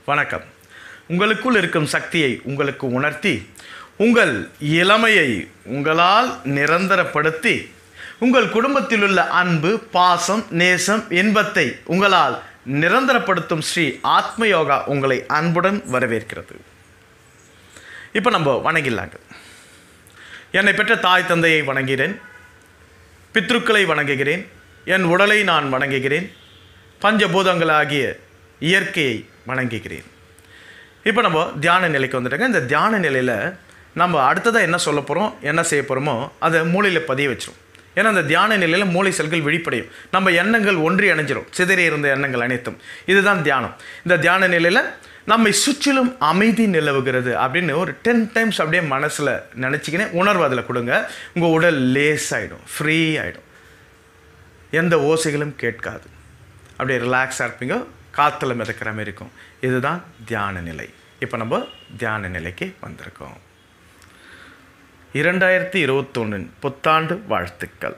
வணக்கம் உங்களுக்குள் இருக்கும் சக்தியை உங்களுக்கு உணர்த்தி உங்கள் இளமையை உங்களால் நிரந்தரப்படுத்தி உங்கள் குடும்பத்தில் உள்ள அன்பு பாசம் நேசம் இன்பத்தை உங்களால் நிரந்தரப்படுத்தும் ஸ்ரீ ஆத்ம யோகா உங்களை அன்புடன் வரவேற்கிறது இப்போ நம்ம வணங்கிடலாங்க என்னை பெற்ற தாய் தந்தையை வணங்குகிறேன் பித்ருக்களை வணங்குகிறேன் என் உடலை நான் வணங்குகிறேன் பஞ்சபூதங்களாகிய இயற்கையை வணங்குகிறேன் இப்போ நம்ம தியான நிலைக்கு வந்துட்டோங்க இந்த தியான நிலையில் நம்ம அடுத்ததாக என்ன சொல்ல போகிறோம் என்ன செய்ய போகிறோமோ அதை மூளையில் பதிய வச்சிரும் ஏன்னா அந்த தியான நிலையில் மூளை செல்கள் விழிப்படையும் நம்ம எண்ணங்கள் ஒன்றி அணைஞ்சிரும் சிதறி இருந்த எண்ணங்கள் அனைத்தும் இதுதான் தியானம் இந்த தியான நிலையில் நம்மை சுற்றிலும் அமைதி நிலவுகிறது அப்படின்னு ஒரு டென் டைம்ஸ் அப்படியே மனசில் நினச்சிக்கினே உணர்வு அதில் கொடுங்க உங்கள் உடல் லேஸ் ஆகிடும் ஃப்ரீ ஆகிடும் எந்த ஓசைகளும் கேட்காது அப்படியே ரிலாக்ஸாக இருப்பீங்க காற்றுல மிதக்கிற மாதிரி இருக்கும் இதுதான் தியான நிலை இப்போ நம்ம தியான நிலைக்கு வந்திருக்கோம் இரண்டாயிரத்தி இருபத்தொன்னின் புத்தாண்டு வாழ்த்துக்கள்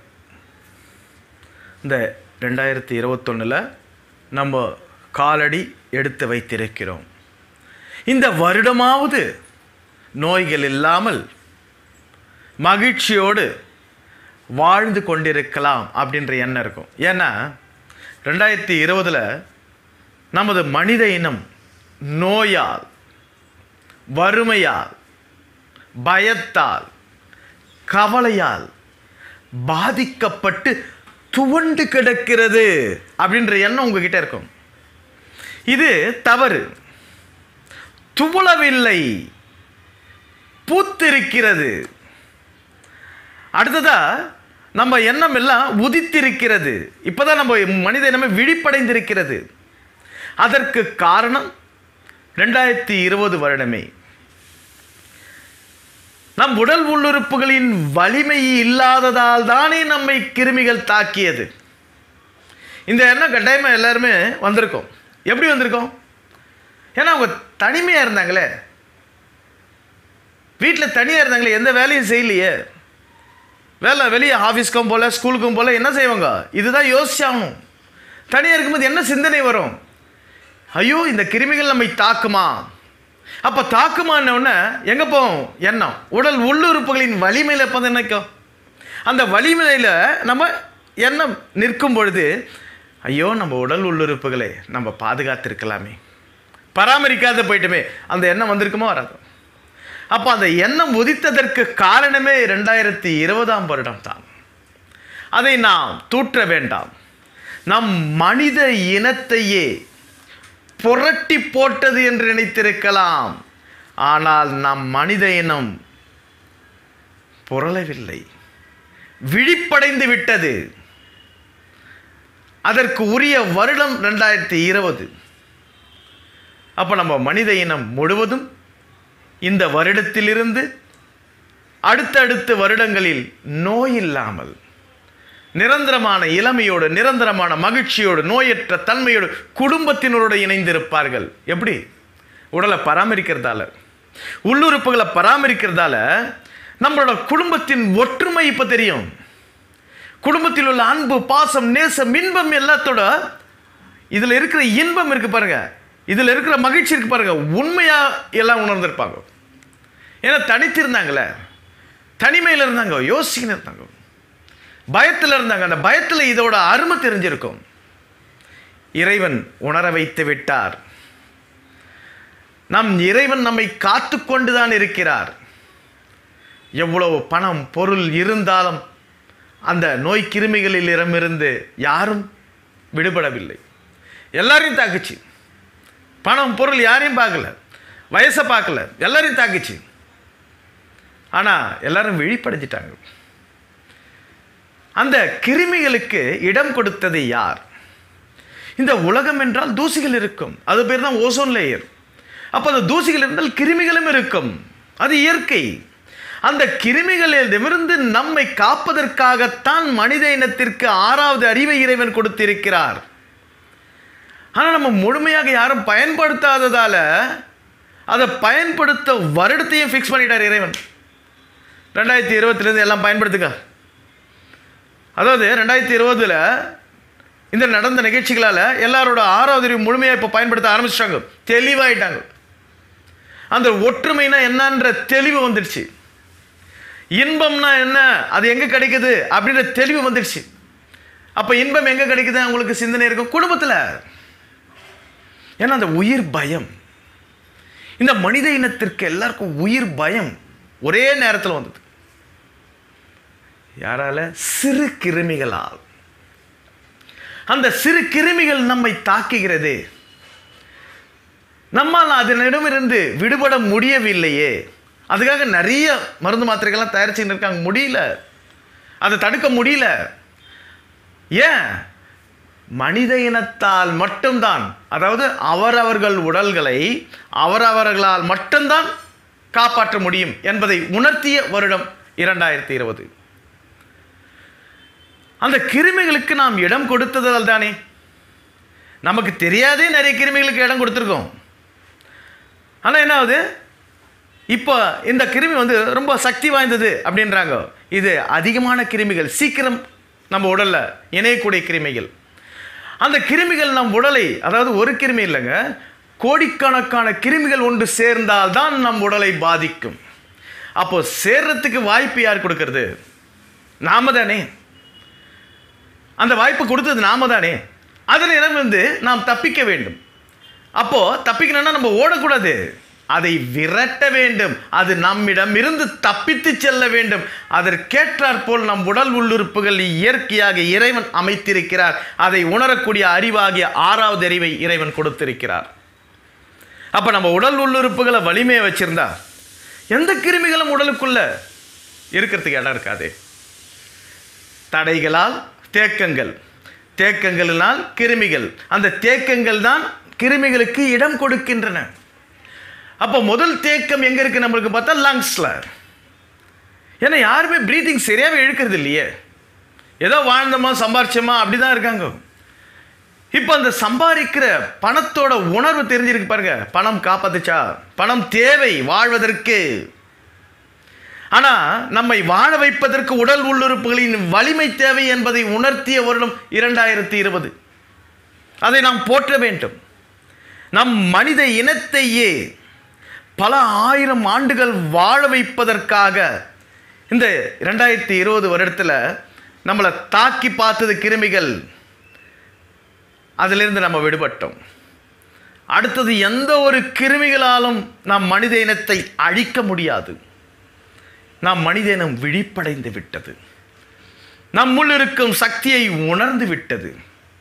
இந்த ரெண்டாயிரத்தி இருபத்தொன்னில் நம்ம காலடி எடுத்து வைத்திருக்கிறோம் இந்த வருடமாவது நோய்கள் இல்லாமல் மகிழ்ச்சியோடு வாழ்ந்து கொண்டிருக்கலாம் அப்படின்ற எண்ணம் இருக்கும் ஏன்னா ரெண்டாயிரத்தி இருபதில் நமது மனித இனம் நோயால் வறுமையால் பயத்தால் கவலையால் பாதிக்கப்பட்டு துவண்டு கிடக்கிறது அப்படின்ற எண்ணம் உங்ககிட்ட இருக்கும் இது தவறு துவளவில்லை பூத்திருக்கிறது அடுத்ததா நம்ம எண்ணம் எல்லாம் உதித்திருக்கிறது இப்போதான் நம்ம மனித இனமே விழிப்படைந்திருக்கிறது அதற்கு காரணம் ரெண்டாயிரத்தி இருபது வருடமே நம் உடல் உள்ளுறுப்புகளின் வலிமை இல்லாததால் தானே நம்மை கிருமிகள் தாக்கியது இந்த எண்ணம் கட்டாயமாக எல்லாருமே வந்திருக்கோம் எப்படி வந்திருக்கோம் ஏன்னா அவங்க தனிமையாக இருந்தாங்களே வீட்டில் தனியாக இருந்தாங்களே எந்த வேலையும் செய்யலையே வேலை வெளியே ஆஃபீஸ்க்கும் போல ஸ்கூலுக்கும் போல என்ன செய்வாங்க இதுதான் யோசிச்சாகணும் தனியாக இருக்கும்போது என்ன சிந்தனை வரும் ஐயோ இந்த கிருமிகள் நம்மை தாக்குமா அப்போ தாக்குமான உடனே எங்கே போவோம் எண்ணம் உடல் உள்ளுறுப்புகளின் வலிமையில் எப்போ நினைக்கும் அந்த வலிமையில் நம்ம எண்ணம் நிற்கும் பொழுது ஐயோ நம்ம உடல் உள்ளுறுப்புகளை நம்ம பாதுகாத்திருக்கலாமே பராமரிக்காத போயிட்டுமே அந்த எண்ணம் வந்திருக்குமோ வராது அப்போ அந்த எண்ணம் உதித்ததற்கு காரணமே ரெண்டாயிரத்தி இருபதாம் வருடம் தான் அதை நாம் தூற்ற வேண்டாம் நம் மனித இனத்தையே புரட்டி போட்டது என்று நினைத்திருக்கலாம் ஆனால் நம் மனித இனம் புரளவில்லை விழிப்படைந்து விட்டது அதற்கு உரிய வருடம் ரெண்டாயிரத்தி இருபது அப்போ நம்ம மனித இனம் முழுவதும் இந்த வருடத்திலிருந்து அடுத்தடுத்த வருடங்களில் நோய் இல்லாமல் நிரந்தரமான இளமையோடு நிரந்தரமான மகிழ்ச்சியோடு நோயற்ற தன்மையோடு குடும்பத்தினரோடு இணைந்திருப்பார்கள் எப்படி உடலை பராமரிக்கிறதால உள்ளுறுப்புகளை பராமரிக்கிறதால நம்மளோட குடும்பத்தின் ஒற்றுமை இப்போ தெரியும் குடும்பத்தில் உள்ள அன்பு பாசம் நேசம் இன்பம் எல்லாத்தோட இதில் இருக்கிற இன்பம் இருக்கு பாருங்க இதில் இருக்கிற மகிழ்ச்சி இருக்கு பாருங்க உண்மையாக எல்லாம் உணர்ந்திருப்பாங்க ஏன்னா தனித்திருந்தாங்களே தனிமையில் இருந்தாங்க யோசிச்சுன்னு இருந்தாங்க பயத்தில் இருந்தாங்க அந்த பயத்தில் இதோட அருமை தெரிஞ்சிருக்கும் இறைவன் உணர வைத்து விட்டார் நம் இறைவன் நம்மை காத்து கொண்டுதான் இருக்கிறார் எவ்வளவு பணம் பொருள் இருந்தாலும் அந்த நோய் கிருமிகளிலிடமிருந்து யாரும் விடுபடவில்லை எல்லாரையும் தாக்குச்சு பணம் பொருள் யாரையும் பார்க்கல வயசை பார்க்கல எல்லாரையும் தாக்குச்சு ஆனால் எல்லாரும் விழிப்படைஞ்சிட்டாங்க அந்த கிருமிகளுக்கு இடம் கொடுத்தது யார் இந்த உலகம் என்றால் தூசிகள் இருக்கும் அது பேர் தான் ஓசோன் லேயர் அப்போ அந்த தூசிகள் இருந்தால் கிருமிகளும் இருக்கும் அது இயற்கை அந்த கிருமிகளிடமிருந்து நம்மை காப்பதற்காகத்தான் மனித இனத்திற்கு ஆறாவது அறிவை இறைவன் கொடுத்திருக்கிறார் ஆனால் நம்ம முழுமையாக யாரும் பயன்படுத்தாததால அதை பயன்படுத்த வருடத்தையும் ஃபிக்ஸ் பண்ணிட்டார் இறைவன் ரெண்டாயிரத்தி இருபத்திலேருந்து எல்லாம் பயன்படுத்துங்க அதாவது ரெண்டாயிரத்தி இருபதில் இந்த நடந்த நிகழ்ச்சிகளால் எல்லாரோட ஆறாவது அறிவு முழுமையாக இப்போ பயன்படுத்த ஆரம்பிச்சிட்டாங்க தெளிவாயிட்டாங்க அந்த ஒற்றுமைனா என்னன்ற தெளிவு வந்துடுச்சு இன்பம்னா என்ன அது எங்கே கிடைக்குது அப்படின்ற தெளிவு வந்துடுச்சு அப்போ இன்பம் எங்கே கிடைக்குது அவங்களுக்கு சிந்தனை இருக்கும் குடும்பத்தில் ஏன்னா அந்த உயிர் பயம் இந்த மனித இனத்திற்கு எல்லாருக்கும் உயிர் பயம் ஒரே நேரத்தில் வந்தது யாரால சிறு கிருமிகளால் அந்த சிறு கிருமிகள் நம்மை தாக்குகிறது நம்மால் அதனிடமிருந்து விடுபட முடியவில்லையே அதுக்காக நிறைய மருந்து மாத்திரைகள்லாம் தயாரிச்சுன்னு இருக்காங்க முடியல அதை தடுக்க முடியல ஏன் மனித இனத்தால் மட்டும்தான் அதாவது அவரவர்கள் உடல்களை அவரவர்களால் மட்டும்தான் காப்பாற்ற முடியும் என்பதை உணர்த்திய வருடம் இரண்டாயிரத்தி இருபது அந்த கிருமிகளுக்கு நாம் இடம் கொடுத்ததால் தானே நமக்கு தெரியாதே நிறைய கிருமிகளுக்கு இடம் கொடுத்துருக்கோம் ஆனால் என்ன ஆகுது இப்போ இந்த கிருமி வந்து ரொம்ப சக்தி வாய்ந்தது அப்படின்றாங்க இது அதிகமான கிருமிகள் சீக்கிரம் நம்ம உடலில் இணையக்கூடிய கிருமிகள் அந்த கிருமிகள் நம் உடலை அதாவது ஒரு கிருமி இல்லைங்க கோடிக்கணக்கான கிருமிகள் ஒன்று சேர்ந்தால் தான் நம் உடலை பாதிக்கும் அப்போ சேர்றதுக்கு வாய்ப்பு யார் கொடுக்கறது நாம தானே அந்த வாய்ப்பு கொடுத்தது நாம தானே அதிலிருந்து நாம் தப்பிக்க வேண்டும் அப்போ தப்பிக்கணும்னா நம்ம ஓடக்கூடாது அதை விரட்ட வேண்டும் அது நம்மிடம் இருந்து தப்பித்து செல்ல வேண்டும் அதற்கேற்றாற் போல் நம் உடல் உள்ளுறுப்புகள் இயற்கையாக இறைவன் அமைத்திருக்கிறார் அதை உணரக்கூடிய அறிவாகிய ஆறாவது அறிவை இறைவன் கொடுத்திருக்கிறார் அப்ப நம்ம உடல் உள்ளுறுப்புகளை வலிமையை வச்சிருந்தா எந்த கிருமிகளும் உடலுக்குள்ள இருக்கிறதுக்கு இடம் இருக்காது தடைகளால் தேக்கங்கள் தேக்கங்களினால் கிருமிகள் அந்த தேக்கங்கள் தான் கிருமிகளுக்கு இடம் கொடுக்கின்றன அப்போ முதல் தேக்கம் எங்க இருக்கு நம்மளுக்கு பார்த்தா லங்ஸ்ல ஏன்னா யாருமே ப்ரீத்திங் சரியாவே இழுக்கிறது இல்லையே ஏதோ வாழ்ந்தோமா சம்பாரிச்சோமா அப்படிதான் இருக்காங்க இப்போ அந்த சம்பாதிக்கிற பணத்தோட உணர்வு தெரிஞ்சிருக்கு பாருங்க பணம் காப்பாத்துச்சா பணம் தேவை வாழ்வதற்கு ஆனா நம்மை வாழ வைப்பதற்கு உடல் உள்ளுறுப்புகளின் வலிமை தேவை என்பதை உணர்த்திய வருடம் இரண்டாயிரத்தி இருபது அதை நாம் போற்ற வேண்டும் நம் மனித இனத்தையே பல ஆயிரம் ஆண்டுகள் வாழ வைப்பதற்காக இந்த ரெண்டாயிரத்தி இருபது வருடத்தில் நம்மளை தாக்கி பார்த்தது கிருமிகள் அதிலிருந்து நம்ம விடுபட்டோம் அடுத்தது எந்த ஒரு கிருமிகளாலும் நாம் மனித இனத்தை அழிக்க முடியாது நாம் மனித இனம் விழிப்படைந்து விட்டது நம்முள் இருக்கும் சக்தியை உணர்ந்து விட்டது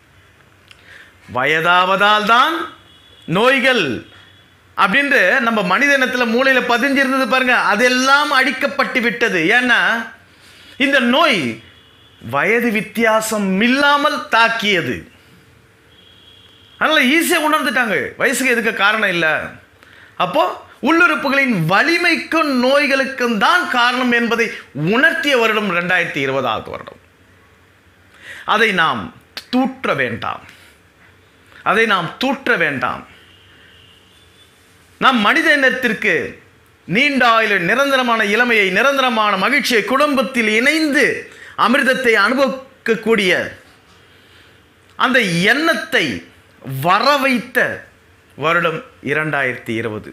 வயதாவதால் தான் நோய்கள் அப்படின்ட்டு நம்ம மனித இனத்தில் மூளையில் பதிஞ்சிருந்தது பாருங்க அதெல்லாம் அழிக்கப்பட்டு விட்டது ஏன்னா இந்த நோய் வயது வித்தியாசம் இல்லாமல் தாக்கியது அதனால் ஈஸியாக உணர்ந்துட்டாங்க வயசுக்கு எதுக்கு காரணம் இல்லை அப்போ உள்ளுறுப்புகளின் வலிமைக்கும் நோய்களுக்கும் தான் காரணம் என்பதை உணர்த்திய வருடம் ரெண்டாயிரத்தி இருபதாவது வருடம் அதை நாம் தூற்ற வேண்டாம் அதை நாம் தூற்ற வேண்டாம் நம் மனித இனத்திற்கு நீண்ட ஆயுள் நிரந்தரமான இளமையை நிரந்தரமான மகிழ்ச்சியை குடும்பத்தில் இணைந்து அமிர்தத்தை அனுபவிக்கக்கூடிய அந்த எண்ணத்தை வரவைத்த வருடம் இரண்டாயிரத்தி இருபது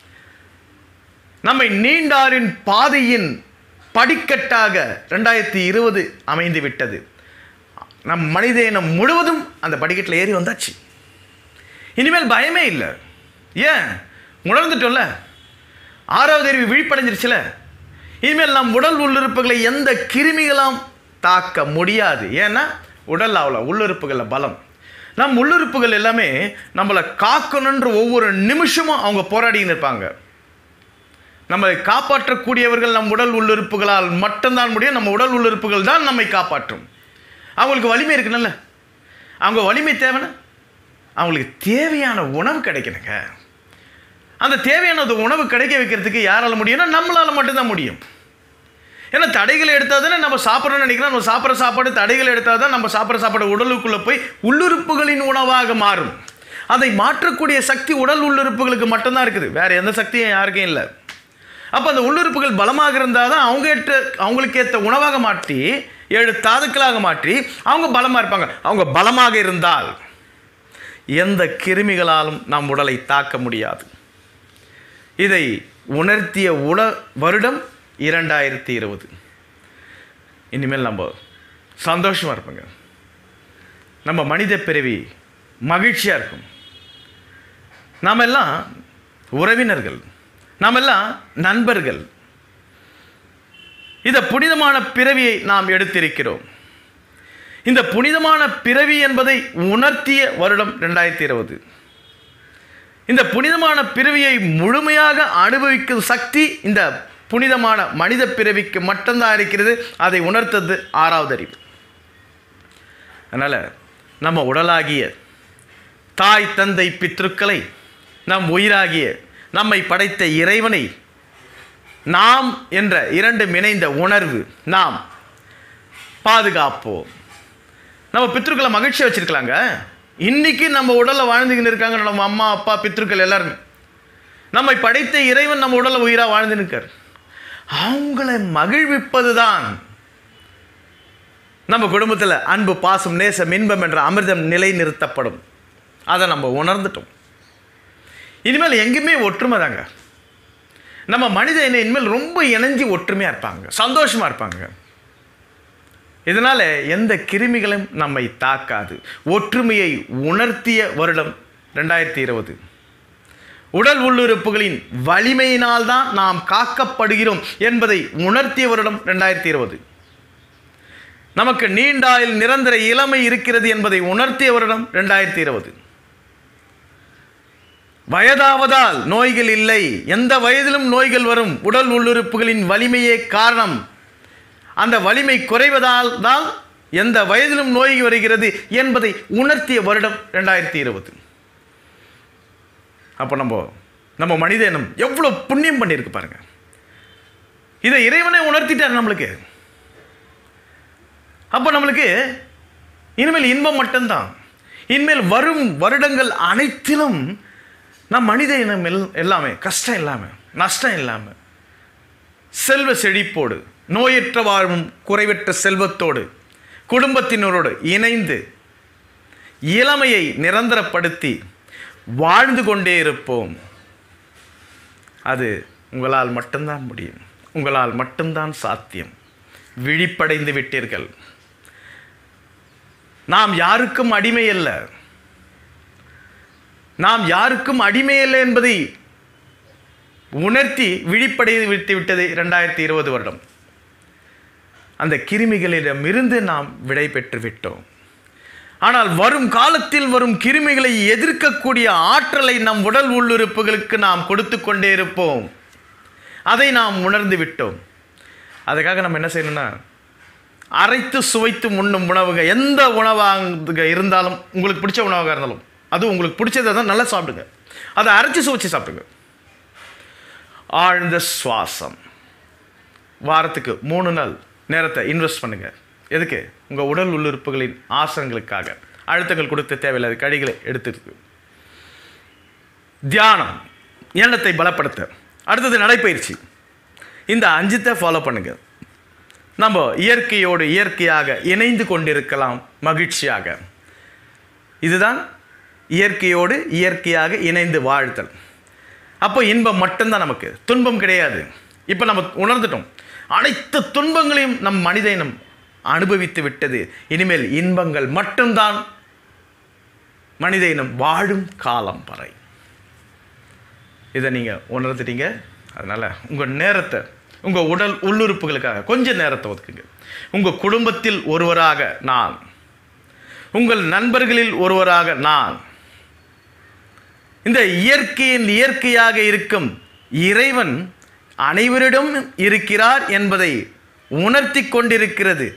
நம்மை நீண்டாரின் பாதையின் படிக்கட்டாக ரெண்டாயிரத்தி இருபது அமைந்து விட்டது நம் மனித இனம் முழுவதும் அந்த படிக்கட்டில் ஏறி வந்தாச்சு இனிமேல் பயமே இல்லை ஏன் உணர்ந்துட்டோம்ல ஆறாவது அறிவு விழிப்படைஞ்சிருச்சுல இனிமேல் நம் உடல் உள்ளுறுப்புகளை எந்த கிருமிகளாம் தாக்க முடியாது ஏன்னா உடல் அவ்வளோ உள்ளுறுப்புகளில் பலம் நம் உள்ளுறுப்புகள் எல்லாமே நம்மளை காக்கணுன்ற ஒவ்வொரு நிமிஷமும் அவங்க போராடின்னு இருப்பாங்க நம்மை காப்பாற்றக்கூடியவர்கள் நம் உடல் உள்ளுறுப்புகளால் மட்டும்தான் முடியும் நம்ம உடல் உள்ளுறுப்புகள் தான் நம்மை காப்பாற்றும் அவங்களுக்கு வலிமை இருக்கணும்ல அவங்க வலிமை தேவைன்னா அவங்களுக்கு தேவையான உணவு கிடைக்கணுங்க அந்த தேவையான அந்த உணவு கிடைக்க வைக்கிறதுக்கு யாரால முடியும்னா நம்மளால மட்டும்தான் முடியும் ஏன்னா தடைகளை எடுத்தால் தானே நம்ம சாப்பிட்றோம்னு நினைக்கிறோம் நம்ம சாப்பிட்ற சாப்பாடு தடைகள் எடுத்தால் தான் நம்ம சாப்பிட்ற சாப்பாடு உடலுக்குள்ளே போய் உள்ளுறுப்புகளின் உணவாக மாறும் அதை மாற்றக்கூடிய சக்தி உடல் உள்ளுறுப்புகளுக்கு மட்டும்தான் இருக்குது வேற எந்த சக்தியும் யாருக்கும் இல்லை அப்போ அந்த உள்ளுறுப்புகள் பலமாக இருந்தால் தான் அவங்க ஏற்ற அவங்களுக்கு ஏற்ற உணவாக மாற்றி ஏழு தாதுக்களாக மாற்றி அவங்க பலமாக இருப்பாங்க அவங்க பலமாக இருந்தால் எந்த கிருமிகளாலும் நம் உடலை தாக்க முடியாது இதை உணர்த்திய உல வருடம் இரண்டாயிரத்தி இருபது இனிமேல் நம்ம சந்தோஷமாக இருப்போங்க நம்ம மனித பிறவி மகிழ்ச்சியாக இருக்கும் நாம் எல்லாம் உறவினர்கள் நாம் எல்லாம் நண்பர்கள் இந்த புனிதமான பிறவியை நாம் எடுத்திருக்கிறோம் இந்த புனிதமான பிறவி என்பதை உணர்த்திய வருடம் ரெண்டாயிரத்தி இருபது இந்த புனிதமான பிறவியை முழுமையாக அனுபவிக்கும் சக்தி இந்த புனிதமான மனித பிறவிக்கு மட்டும்தான் இருக்கிறது அதை உணர்த்தது ஆறாவது அறிவு அதனால் நம்ம உடலாகிய தாய் தந்தை பித்ருக்களை நம் உயிராகிய நம்மை படைத்த இறைவனை நாம் என்ற இரண்டும் இணைந்த உணர்வு நாம் பாதுகாப்போம் நம்ம பித்ருக்களை மகிழ்ச்சியாக வச்சுருக்கலாங்க இன்னைக்கு நம்ம உடலில் வாழ்ந்துக்கின்னு இருக்காங்க நம்ம அம்மா அப்பா பித்ருக்கள் எல்லாருமே நம்மை படைத்த இறைவன் நம்ம உடலை உயிராக வாழ்ந்து நிற்கார் அவங்கள மகிழ்விப்பது தான் நம்ம குடும்பத்தில் அன்பு பாசம் நேசம் இன்பம் என்ற அமிர்தம் நிலை நிறுத்தப்படும் அதை நம்ம உணர்ந்துட்டோம் இனிமேல் எங்கேயுமே ஒற்றுமை தாங்க நம்ம மனித இனம் இனிமேல் ரொம்ப இணைஞ்சு ஒற்றுமையாக இருப்பாங்க சந்தோஷமாக இருப்பாங்க இதனால் எந்த கிருமிகளும் நம்மை தாக்காது ஒற்றுமையை உணர்த்திய வருடம் ரெண்டாயிரத்தி இருபது உடல் உள்ளுறுப்புகளின் வலிமையினால் தான் நாம் காக்கப்படுகிறோம் என்பதை உணர்த்திய வருடம் ரெண்டாயிரத்தி இருபது நமக்கு நீண்டாயில் நிரந்தர இளமை இருக்கிறது என்பதை உணர்த்திய வருடம் ரெண்டாயிரத்தி இருபது வயதாவதால் நோய்கள் இல்லை எந்த வயதிலும் நோய்கள் வரும் உடல் உள்ளுறுப்புகளின் வலிமையே காரணம் அந்த வலிமை குறைவதால் தான் எந்த வயதிலும் நோய் வருகிறது என்பதை உணர்த்திய வருடம் ரெண்டாயிரத்தி இருபது அப்போ நம்ம நம்ம மனித இனம் எவ்வளோ புண்ணியம் பண்ணியிருக்கு பாருங்க இதை இறைவனே உணர்த்திட்டார் நம்மளுக்கு அப்போ நம்மளுக்கு இனிமேல் இன்பம் மட்டும்தான் இனிமேல் வரும் வருடங்கள் அனைத்திலும் நம் மனித இனம் எல்- எல்லாமே கஷ்டம் இல்லாமல் நஷ்டம் இல்லாமல் செல்வ செழிப்போடு நோயற்ற வாழ்வும் குறைவற்ற செல்வத்தோடு குடும்பத்தினரோடு இணைந்து இளமையை நிரந்தரப்படுத்தி வாழ்ந்து கொண்டே இருப்போம் அது உங்களால் மட்டும்தான் முடியும் உங்களால் மட்டும்தான் சாத்தியம் விழிப்படைந்து விட்டீர்கள் நாம் யாருக்கும் அடிமை அல்ல நாம் யாருக்கும் அடிமை அல்ல என்பதை உணர்த்தி விழிப்படைந்து விட்டு விட்டது இரண்டாயிரத்தி இருபது வருடம் அந்த கிருமிகளிடமிருந்து நாம் விடை பெற்று விட்டோம் ஆனால் வரும் காலத்தில் வரும் கிருமிகளை எதிர்க்கக்கூடிய ஆற்றலை நம் உடல் உள்ளுறுப்புகளுக்கு நாம் கொடுத்து கொண்டே இருப்போம் அதை நாம் உணர்ந்து விட்டோம் அதுக்காக நம்ம என்ன செய்யணும்னா அரைத்து சுவைத்து உண்ணும் உணவுகள் எந்த உணவாக இருந்தாலும் உங்களுக்கு பிடிச்ச உணவாக இருந்தாலும் அது உங்களுக்கு பிடிச்சதை தான் நல்லா சாப்பிடுங்க அதை அரைச்சி சுவைச்சு சாப்பிடுங்க ஆழ்ந்த சுவாசம் வாரத்துக்கு மூணு நாள் நேரத்தை இன்வெஸ்ட் பண்ணுங்க எதுக்கு உங்கள் உடல் உள்ளுறுப்புகளின் ஆசனங்களுக்காக அழுத்தங்கள் கொடுத்த தேவையில்லாத கடிகளை எடுத்துருக்கு தியானம் எண்ணத்தை பலப்படுத்த அடுத்தது நடைப்பயிற்சி இந்த அஞ்சுத்தை ஃபாலோ பண்ணுங்க நம்ம இயற்கையோடு இயற்கையாக இணைந்து கொண்டிருக்கலாம் மகிழ்ச்சியாக இதுதான் இயற்கையோடு இயற்கையாக இணைந்து வாழ்த்தல் அப்போ இன்பம் மட்டும்தான் நமக்கு துன்பம் கிடையாது இப்போ நம்ம உணர்ந்துட்டோம் அனைத்து துன்பங்களையும் நம் மனித இனம் அனுபவித்து விட்டது இனிமேல் இன்பங்கள் மட்டும்தான் மனித இனம் வாழும் காலம் வரை இதை நீங்கள் உணர்ந்துட்டீங்க அதனால் உங்கள் நேரத்தை உங்கள் உடல் உள்ளுறுப்புகளுக்காக கொஞ்சம் நேரத்தை ஒதுக்குங்க உங்கள் குடும்பத்தில் ஒருவராக நான் உங்கள் நண்பர்களில் ஒருவராக நான் இந்த இயற்கையின் இயற்கையாக இருக்கும் இறைவன் அனைவரிடம் இருக்கிறார் என்பதை உணர்த்தி கொண்டிருக்கிறது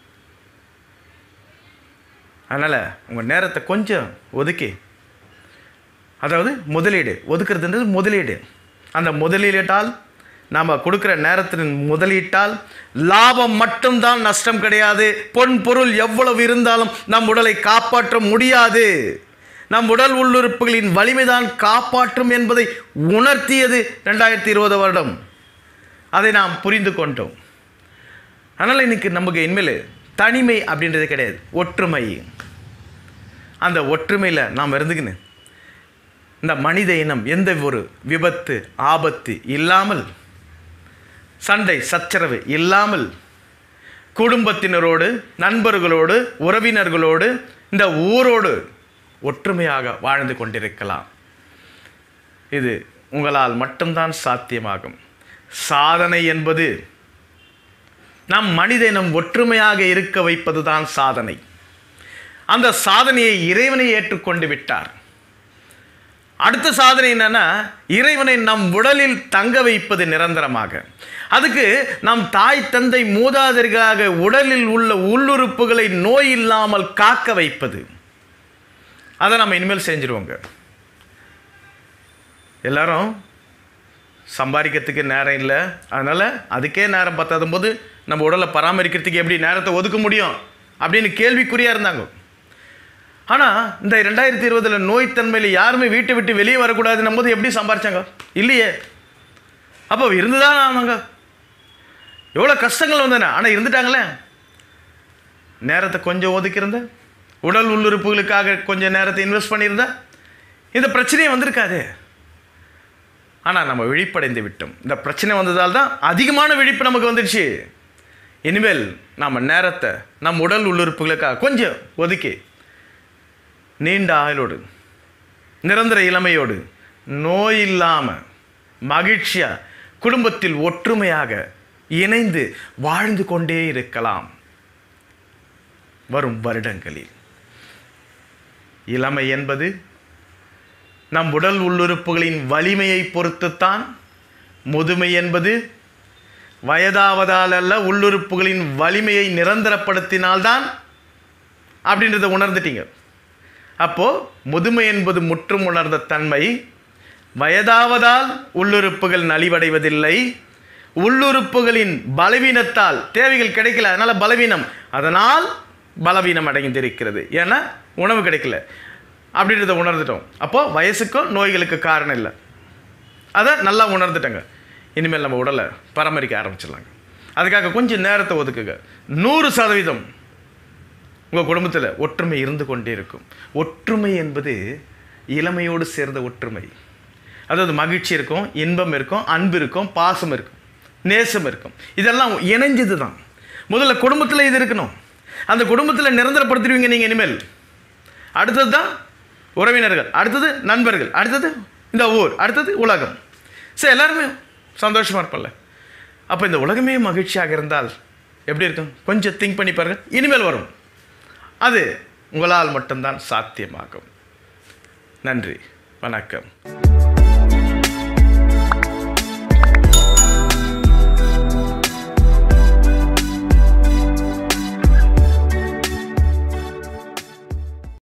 அதனால் உங்கள் நேரத்தை கொஞ்சம் ஒதுக்கி அதாவது முதலீடு ஒதுக்குறதுன்றது முதலீடு அந்த முதலீட்டால் நாம் கொடுக்குற நேரத்தின் முதலீட்டால் லாபம் மட்டும்தான் நஷ்டம் கிடையாது பொன் பொருள் எவ்வளவு இருந்தாலும் நம் உடலை காப்பாற்ற முடியாது நம் உடல் உள்ளுறுப்புகளின் வலிமைதான் காப்பாற்றும் என்பதை உணர்த்தியது ரெண்டாயிரத்தி இருபது வருடம் அதை நாம் புரிந்து கொண்டோம் அதனால் இன்னைக்கு நமக்கு இனிமேல் தனிமை அப்படின்றது கிடையாது ஒற்றுமை அந்த ஒற்றுமையில் நாம் இருந்துக்கின்னு இந்த மனித இனம் எந்த ஒரு விபத்து ஆபத்து இல்லாமல் சண்டை சச்சரவு இல்லாமல் குடும்பத்தினரோடு நண்பர்களோடு உறவினர்களோடு இந்த ஊரோடு ஒற்றுமையாக வாழ்ந்து கொண்டிருக்கலாம் இது உங்களால் மட்டும்தான் சாத்தியமாகும் சாதனை என்பது நம் மனித இனம் ஒற்றுமையாக இருக்க வைப்பதுதான் சாதனை அந்த சாதனையை இறைவனை ஏற்றுக்கொண்டு விட்டார் அடுத்த சாதனை என்னன்னா இறைவனை நம் உடலில் தங்க வைப்பது நிரந்தரமாக அதுக்கு நம் தாய் தந்தை மூதாதையர்களாக உடலில் உள்ள உள்ளுறுப்புகளை நோய் இல்லாமல் காக்க வைப்பது அதை நம்ம இனிமேல் செஞ்சிருவோங்க எல்லாரும் சம்பாதிக்கிறதுக்கு நேரம் இல்லை அதனால் அதுக்கே நேரம் பத்தாதும் போது நம்ம உடலை பராமரிக்கிறதுக்கு எப்படி நேரத்தை ஒதுக்க முடியும் அப்படின்னு கேள்விக்குறியாக இருந்தாங்க ஆனால் இந்த ரெண்டாயிரத்தி இருபதில் நோய்த்தன்மையில் யாருமே வீட்டை விட்டு வெளியே வரக்கூடாதுன்னும் போது எப்படி சம்பாரிச்சாங்க இல்லையே அப்போ இருந்துதான் ஆனாங்க எவ்வளோ கஷ்டங்கள் வந்தன ஆனால் இருந்துட்டாங்களே நேரத்தை கொஞ்சம் ஒதுக்கியிருந்த உடல் உள்ளுறுப்புகளுக்காக கொஞ்சம் நேரத்தை இன்வெஸ்ட் பண்ணியிருந்தா இந்த பிரச்சனையே வந்திருக்காதே ஆனால் நம்ம விழிப்படைந்து விட்டோம் இந்த பிரச்சனை வந்ததால் தான் அதிகமான விழிப்பு நமக்கு வந்துடுச்சு இனிமேல் நம்ம நேரத்தை நம் உடல் உள்ளுறுப்புகளுக்காக கொஞ்சம் ஒதுக்கி நீண்ட ஆயுளோடு நிரந்தர இளமையோடு நோய் இல்லாமல் மகிழ்ச்சியாக குடும்பத்தில் ஒற்றுமையாக இணைந்து வாழ்ந்து கொண்டே இருக்கலாம் வரும் வருடங்களில் இளமை என்பது நம் உடல் உள்ளுறுப்புகளின் வலிமையை பொறுத்துத்தான் முதுமை என்பது வயதாவதால் அல்ல உள்ளுறுப்புகளின் வலிமையை நிரந்தரப்படுத்தினால்தான் அப்படின்றத உணர்ந்துட்டீங்க அப்போது முதுமை என்பது முற்றும் உணர்ந்த தன்மை வயதாவதால் உள்ளுறுப்புகள் நலிவடைவதில்லை உள்ளுறுப்புகளின் பலவீனத்தால் தேவைகள் கிடைக்கல அதனால் பலவீனம் அதனால் பலவீனம் அடைந்திருக்கிறது ஏன்னா உணவு கிடைக்கல அப்படின்றத உணர்ந்துட்டோம் அப்போது வயசுக்கும் நோய்களுக்கு காரணம் இல்லை அதை நல்லா உணர்ந்துட்டங்க இனிமேல் நம்ம உடலை பராமரிக்க ஆரம்பிச்சிடலாங்க அதுக்காக கொஞ்சம் நேரத்தை ஒதுக்குங்க நூறு சதவீதம் உங்கள் குடும்பத்தில் ஒற்றுமை இருந்து கொண்டே இருக்கும் ஒற்றுமை என்பது இளமையோடு சேர்ந்த ஒற்றுமை அதாவது மகிழ்ச்சி இருக்கும் இன்பம் இருக்கும் அன்பு இருக்கும் பாசம் இருக்கும் நேசம் இருக்கும் இதெல்லாம் இணைஞ்சது தான் முதல்ல குடும்பத்தில் இது இருக்கணும் அந்த குடும்பத்தில் நிரந்தரப்படுத்திடுவீங்க நீங்கள் இனிமேல் அடுத்தது தான் உறவினர்கள் அடுத்தது நண்பர்கள் அடுத்தது இந்த ஊர் அடுத்தது உலகம் சரி எல்லாருமே சந்தோஷமாக இருப்பல்ல அப்போ இந்த உலகமே மகிழ்ச்சியாக இருந்தால் எப்படி இருக்கும் கொஞ்சம் திங்க் பண்ணி பாருங்க இனிமேல் வரும் அது உங்களால் மட்டும்தான் சாத்தியமாகும் நன்றி வணக்கம்